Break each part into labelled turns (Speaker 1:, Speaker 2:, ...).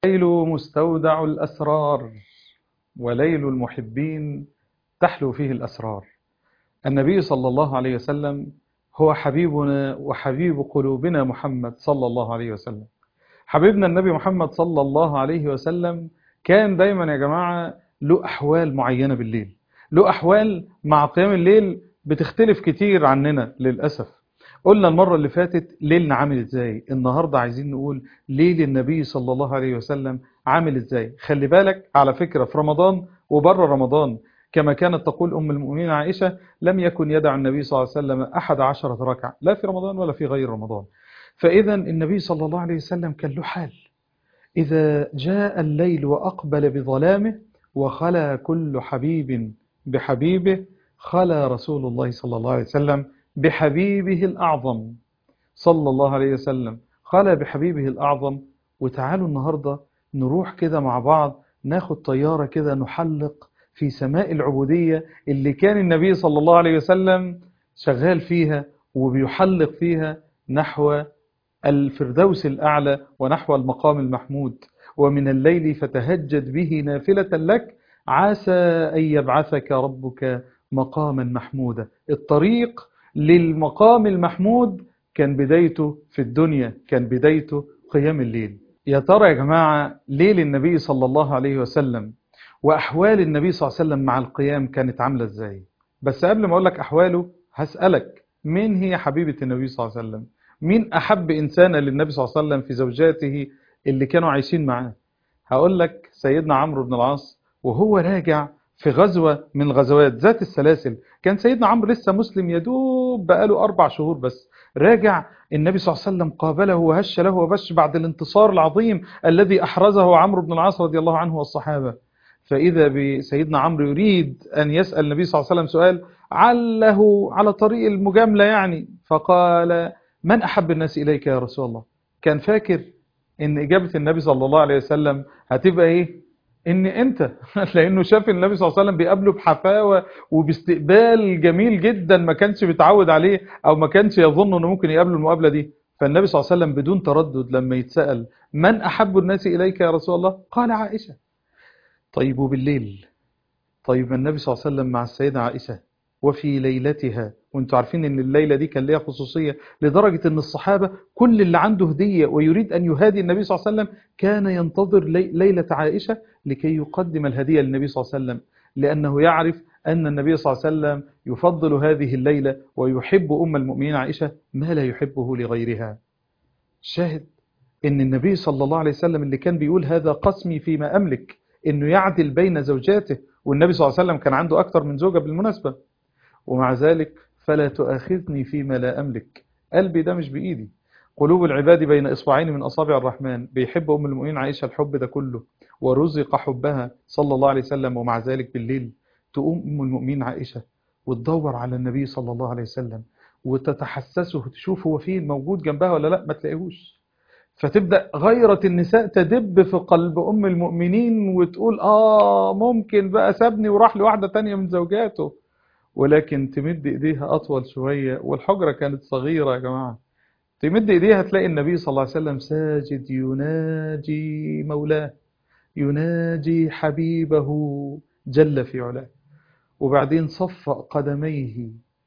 Speaker 1: الليل مستودع الأسرار وليل المحبين تحلو فيه الأسرار النبي صلى الله عليه وسلم هو حبيبنا وحبيب قلوبنا محمد صلى الله عليه وسلم حبيبنا النبي محمد صلى الله عليه وسلم كان دايما يا جماعة له أحوال معينة بالليل له أحوال مع قيام الليل بتختلف كتير عننا للأسف قلنا المرة اللي فاتت ليلنا عامل ازاي النهاردة عايزين نقول ليل النبي صلى الله عليه وسلم عامل ازاي خلي بالك على فكرة في رمضان وبره رمضان كما كانت تقول أم المؤمنين عائشة لم يكن يدع النبي صلى الله عليه وسلم أحد عشرة ركعة لا في رمضان ولا في غير رمضان فإذا النبي صلى الله عليه وسلم كان له حال إذا جاء الليل وأقبل بظلامه وخلى كل حبيب بحبيبه خلى رسول الله صلى الله عليه وسلم بحبيبه الأعظم صلى الله عليه وسلم خلى بحبيبه الأعظم وتعالوا النهاردة نروح كده مع بعض ناخد طيارة كده نحلق في سماء العبودية اللي كان النبي صلى الله عليه وسلم شغال فيها وبيحلق فيها نحو الفردوس الأعلى ونحو المقام المحمود ومن الليل فتهجد به نافلة لك عسى أن يبعثك ربك مقاما محمودا الطريق للمقام المحمود كان بدايته في الدنيا كان بدايته قيام الليل يا ترى يا جماعة ليل النبي صلى الله عليه وسلم وأحوال النبي صلى الله عليه وسلم مع القيام كانت عاملة ازاي بس قبل ما أقول لك أحواله هسألك مين هي حبيبة النبي صلى الله عليه وسلم مين أحب إنسانا للنبي صلى الله عليه وسلم في زوجاته اللي كانوا عايشين معاه هقول لك سيدنا عمرو بن العاص وهو راجع في غزوة من الغزوات ذات السلاسل كان سيدنا عمرو لسه مسلم يدوب بقاله أربع شهور بس راجع النبي صلى الله عليه وسلم قابله وهش له وبش بعد الانتصار العظيم الذي أحرزه عمرو بن العاص رضي الله عنه والصحابة فإذا بسيدنا عمرو يريد أن يسأل النبي صلى الله عليه وسلم سؤال عله على طريق المجاملة يعني فقال من أحب الناس إليك يا رسول الله كان فاكر ان إجابة النبي صلى الله عليه وسلم هتبقى إيه ان انت لانه شاف النبي صلى الله عليه وسلم بيقابله بحفاوه وباستقبال جميل جدا ما كانش بيتعود عليه او ما كانش يظن انه ممكن يقابله المقابله دي فالنبي صلى الله عليه وسلم بدون تردد لما يتسال من احب الناس اليك يا رسول الله قال عائشه طيب وبالليل طيب النبي صلى الله عليه وسلم مع السيده عائشه وفي ليلتها وانتوا عارفين ان الليله دي كان ليها خصوصيه لدرجه ان الصحابه كل اللي عنده هديه ويريد ان يهادي النبي صلى الله عليه وسلم كان ينتظر لي ليله عائشه لكي يقدم الهديه للنبي صلى الله عليه وسلم لانه يعرف ان النبي صلى الله عليه وسلم يفضل هذه الليله ويحب ام المؤمنين عائشه ما لا يحبه لغيرها شاهد ان النبي صلى الله عليه وسلم اللي كان بيقول هذا قسمي فيما املك انه يعدل بين زوجاته والنبي صلى الله عليه وسلم كان عنده اكثر من زوجه بالمناسبه ومع ذلك فلا تؤاخذني فيما لا أملك قلبي ده مش بإيدي قلوب العباد بين إصبعين من أصابع الرحمن بيحب أم المؤمنين عائشة الحب ده كله ورزق حبها صلى الله عليه وسلم ومع ذلك بالليل تقوم أم المؤمنين عائشة وتدور على النبي صلى الله عليه وسلم وتتحسسه تشوف هو فين موجود جنبها ولا لا ما تلاقيهوش فتبدأ غيرة النساء تدب في قلب أم المؤمنين وتقول آه ممكن بقى سابني وراح لواحدة تانية من زوجاته ولكن تمد ايديها اطول شوية والحجرة كانت صغيرة يا جماعة تمد ايديها تلاقي النبي صلى الله عليه وسلم ساجد يناجي مولاه يناجي حبيبه جل في علاه وبعدين صفأ قدميه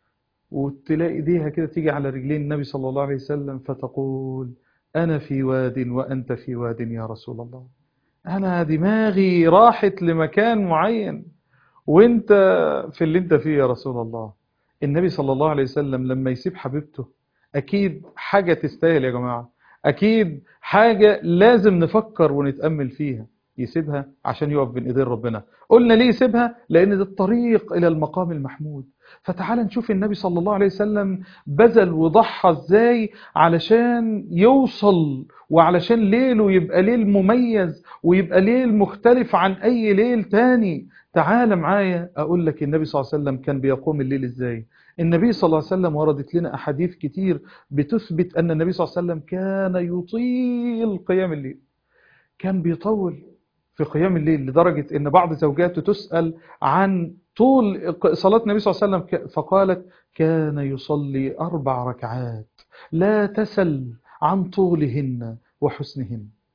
Speaker 1: وتلاقي ايديها كده تيجي على رجلين النبي صلى الله عليه وسلم فتقول أنا في واد وأنت في واد يا رسول الله أنا دماغي راحت لمكان معين وانت في اللي انت فيه يا رسول الله النبي صلى الله عليه وسلم لما يسيب حبيبته اكيد حاجة تستاهل يا جماعة اكيد حاجة لازم نفكر ونتأمل فيها يسيبها عشان يقف بين ايدين ربنا قلنا ليه يسيبها لان ده الطريق الى المقام المحمود فتعال نشوف النبي صلى الله عليه وسلم بذل وضحى ازاي علشان يوصل وعلشان ليله يبقى ليل مميز ويبقى ليل مختلف عن اي ليل تاني تعال معايا أقول لك النبي صلى الله عليه وسلم كان بيقوم الليل إزاي النبي صلى الله عليه وسلم وردت لنا أحاديث كتير بتثبت أن النبي صلى الله عليه وسلم كان يطيل قيام الليل كان بيطول في قيام الليل لدرجة أن بعض زوجاته تسأل عن طول صلاة النبي صلى الله عليه وسلم فقالت كان يصلي أربع ركعات لا تسل عن طولهن وحسنهن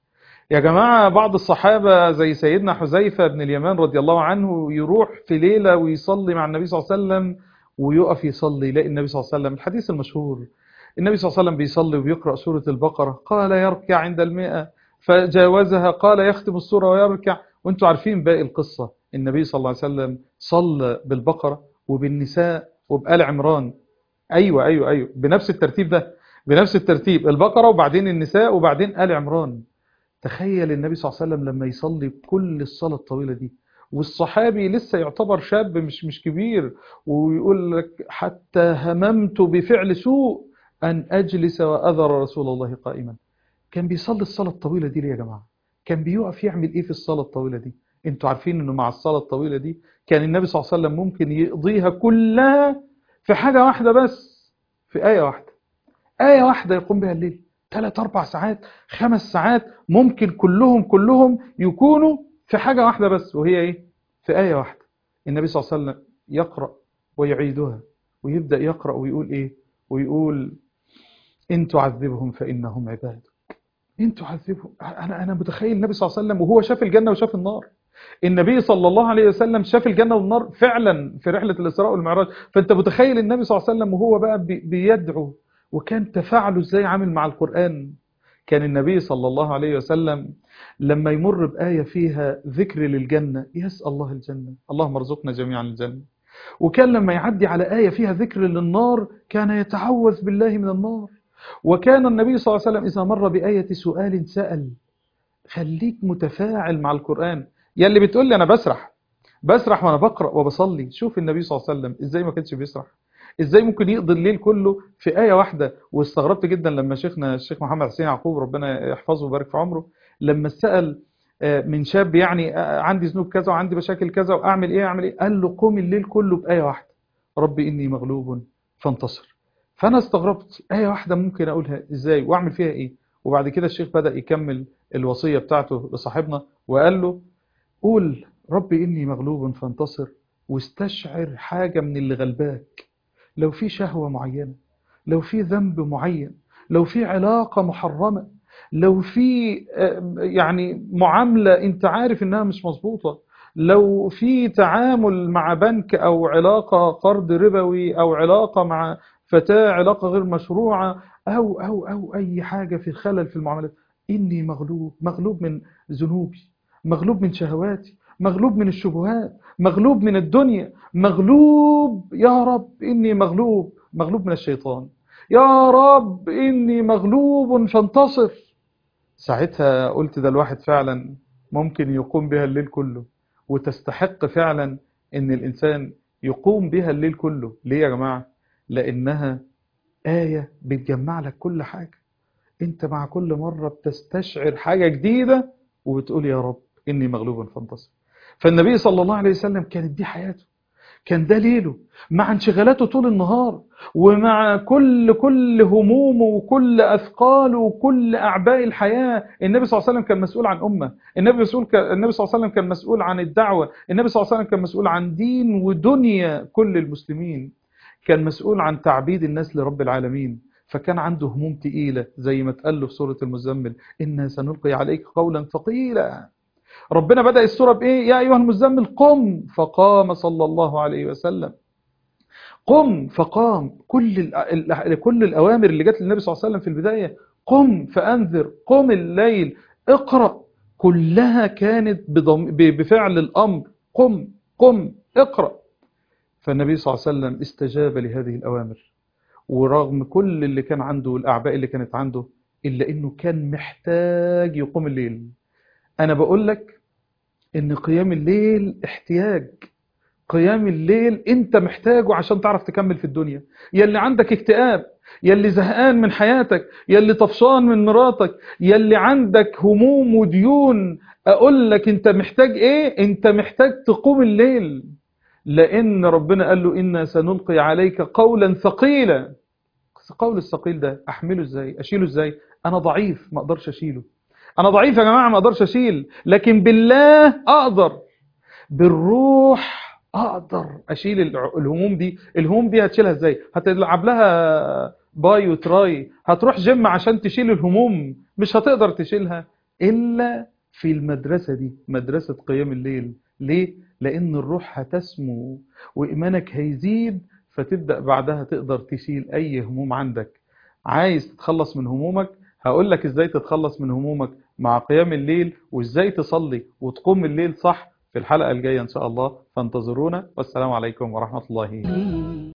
Speaker 1: يا جماعة بعض الصحابة زي سيدنا حذيفة بن اليمان رضي الله عنه يروح في ليلة ويصلي مع النبي صلى الله عليه وسلم ويقف يصلي يلاقي النبي صلى الله عليه وسلم الحديث المشهور النبي صلى الله عليه وسلم بيصلي وبيقرأ سورة البقرة قال يركع عند المئة فجاوزها قال يختم السورة ويركع وانتم عارفين باقي القصة النبي صلى الله عليه وسلم صلى بالبقرة وبالنساء وبآل عمران أيوة أيوة أيوة بنفس الترتيب ده بنفس الترتيب البقرة وبعدين النساء وبعدين آل عمران تخيل النبي صلى الله عليه وسلم لما يصلي كل الصلاة الطويلة دي والصحابي لسه يعتبر شاب مش مش كبير ويقول لك حتى هممت بفعل سوء أن أجلس وأذر رسول الله قائما كان بيصلي الصلاة الطويلة دي ليه يا جماعة كان بيقف يعمل إيه في الصلاة الطويلة دي انتوا عارفين انه مع الصلاة الطويلة دي كان النبي صلى الله عليه وسلم ممكن يقضيها كلها في حاجة واحدة بس في آية واحدة آية واحدة يقوم بها الليل ثلاث أربع ساعات خمس ساعات ممكن كلهم كلهم يكونوا في حاجة واحدة بس وهي إيه في آية واحدة النبي صلى الله عليه وسلم يقرأ ويعيدها ويبدأ يقرأ ويقول إيه ويقول إن تعذبهم فإنهم عبادك إن تعذبهم أنا أنا متخيل النبي صلى الله عليه وسلم وهو شاف الجنة وشاف النار النبي صلى الله عليه وسلم شاف الجنة والنار فعلا في رحلة الإسراء والمعراج فأنت متخيل النبي صلى الله عليه وسلم وهو بقى بيدعو وكان تفاعله ازاي عامل مع القرآن كان النبي صلى الله عليه وسلم لما يمر بآية فيها ذكر للجنة يسأل الله الجنة اللهم ارزقنا جميعا الجنة وكان لما يعدي على آية فيها ذكر للنار كان يتعوذ بالله من النار وكان النبي صلى الله عليه وسلم إذا مر بآية سؤال سأل خليك متفاعل مع القرآن يا اللي بتقول لي أنا بسرح بسرح وأنا بقرأ وبصلي شوف النبي صلى الله عليه وسلم إزاي ما كانش بيسرح ازاي ممكن يقضي الليل كله في آية واحدة واستغربت جدا لما شيخنا الشيخ محمد حسين يعقوب ربنا يحفظه ويبارك في عمره لما سأل من شاب يعني عندي ذنوب كذا وعندي مشاكل كذا واعمل ايه اعمل ايه قال له قوم الليل كله بآية واحدة ربي اني مغلوب فانتصر فانا استغربت آية واحدة ممكن اقولها ازاي واعمل فيها ايه وبعد كده الشيخ بدأ يكمل الوصية بتاعته لصاحبنا وقال له قول ربي اني مغلوب فانتصر واستشعر حاجة من اللي غلباك لو في شهوة معينة لو في ذنب معين لو في علاقة محرمة لو في يعني معاملة انت عارف انها مش مظبوطة لو في تعامل مع بنك او علاقة قرض ربوي او علاقة مع فتاة علاقة غير مشروعة او او او اي حاجة في خلل في المعاملات اني مغلوب مغلوب من ذنوبي مغلوب من شهواتي مغلوب من الشبهات مغلوب من الدنيا مغلوب يا رب إني مغلوب مغلوب من الشيطان يا رب إني مغلوب فانتصر ساعتها قلت ده الواحد فعلا ممكن يقوم بها الليل كله وتستحق فعلا إن الإنسان يقوم بها الليل كله ليه يا جماعة لأنها آية بتجمع لك كل حاجة انت مع كل مرة بتستشعر حاجة جديدة وبتقول يا رب إني مغلوب فانتصر فالنبي صلى الله عليه وسلم كانت دي حياته كان ده ليله مع انشغالاته طول النهار ومع كل كل همومه وكل أثقاله وكل أعباء الحياة النبي صلى الله عليه وسلم كان مسؤول عن أمة النبي, مسؤول ك... النبي صلى الله عليه وسلم كان مسؤول عن الدعوة النبي صلى الله عليه وسلم كان مسؤول عن دين ودنيا كل المسلمين كان مسؤول عن تعبيد الناس لرب العالمين فكان عنده هموم تقيلة زي ما تقال له في سورة المزمل إنا سنلقي عليك قولا ثقيلا ربنا بدأ السورة بإيه يا أيها المزمل قم فقام صلى الله عليه وسلم قم فقام كل كل الأوامر اللي جت للنبي صلى الله عليه وسلم في البداية قم فأنذر قم الليل اقرأ كلها كانت بفعل الأمر قم قم اقرأ فالنبي صلى الله عليه وسلم استجاب لهذه الأوامر ورغم كل اللي كان عنده والأعباء اللي كانت عنده إلا إنه كان محتاج يقوم الليل أنا بقول لك إن قيام الليل احتياج قيام الليل أنت محتاجه عشان تعرف تكمل في الدنيا يلي عندك اكتئاب يلي زهقان من حياتك يلي طفشان من مراتك يلي عندك هموم وديون أقول لك أنت محتاج إيه أنت محتاج تقوم الليل لأن ربنا قال له إنا سنلقي عليك قولا ثقيلا قول الثقيل ده أحمله إزاي أشيله إزاي أنا ضعيف ما أقدرش أشيله أنا ضعيف يا جماعة ما أقدرش أشيل لكن بالله أقدر بالروح أقدر أشيل الهموم دي الهموم دي هتشيلها إزاي هتلعب لها باي وتراي هتروح جيم عشان تشيل الهموم مش هتقدر تشيلها إلا في المدرسة دي مدرسة قيام الليل ليه؟ لأن الروح هتسمو وإيمانك هيزيد فتبدأ بعدها تقدر تشيل أي هموم عندك عايز تتخلص من همومك هقول لك إزاي تتخلص من همومك مع قيام الليل وإزاي تصلي وتقوم الليل صح في الحلقة الجاية إن شاء الله فانتظرونا والسلام عليكم ورحمة الله